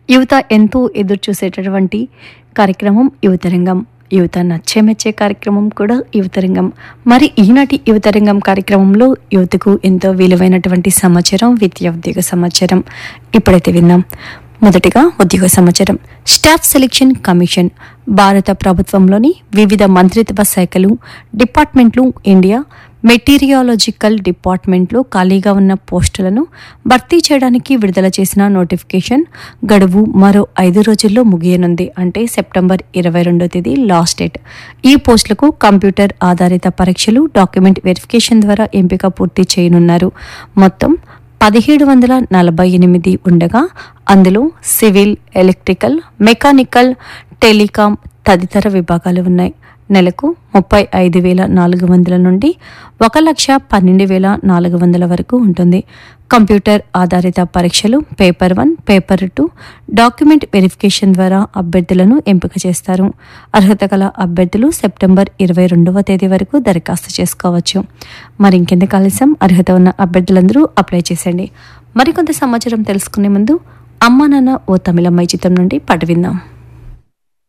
యువత ఎంతో ఎదురు చూసేటటువంటి కార్యక్రమం యువతరంగం యువత నచ్చే మెచ్చే కార్యక్రమం కూడా యువతరంగం మరి ఈనాటి యువతరంగం కార్యక్రమంలో యువతకు ఎంతో విలువైనటువంటి సమాచారం విద్యా ఉద్యోగ సమాచారం ఇప్పుడైతే విన్నాం మొదటిగా ఉద్యోగ సమాచారం స్టాఫ్ సెలక్షన్ కమిషన్ భారత ప్రభుత్వంలోని వివిధ మంత్రిత్వ శాఖలు డిపార్ట్మెంట్లు ఇండియా మెటీరియాలజికల్ డిపార్ట్మెంట్లో ఖాళీగా ఉన్న పోస్టులను భర్తీ చేయడానికి విడుదల చేసిన నోటిఫికేషన్ గడువు మరో ఐదు రోజుల్లో ముగియనుంది అంటే సెప్టెంబర్ ఇరవై రెండో తేదీ లాస్ట్ డేట్ ఈ పోస్టులకు కంప్యూటర్ ఆధారిత పరీక్షలు డాక్యుమెంట్ వెరిఫికేషన్ ద్వారా ఎంపిక పూర్తి చేయనున్నారు మొత్తం పదిహేడు వందల నలభై ఎనిమిది ఉండగా అందులో సివిల్ ఎలక్ట్రికల్ మెకానికల్ టెలికాం తదితర విభాగాలు ఉన్నాయి నెలకు ముప్పై ఐదు వేల నాలుగు వందల నుండి ఒక లక్ష పన్నెండు వేల నాలుగు వందల వరకు ఉంటుంది కంప్యూటర్ ఆధారిత పరీక్షలు paper one paper two document verification ద్వారా అభ్యర్థులను ఎంపిక చేస్తారు అర్హత గల అభ్యర్థులు సెప్టెంబర్ ఇరవై రెండవ తేదీ వరకు దరఖాస్తు చేసుకోవచ్చు మరి ఇంకెందుకు ఆలస్యం అర్హత ఉన్న అభ్యర్థులందరూ అప్లై చేసేయండి మరికొంత సమాచారం తెలుసుకునే ముందు అమ్మా నాన్న ఓ తమిళమ్మాయి చిత్రం నుండి పాట విందాం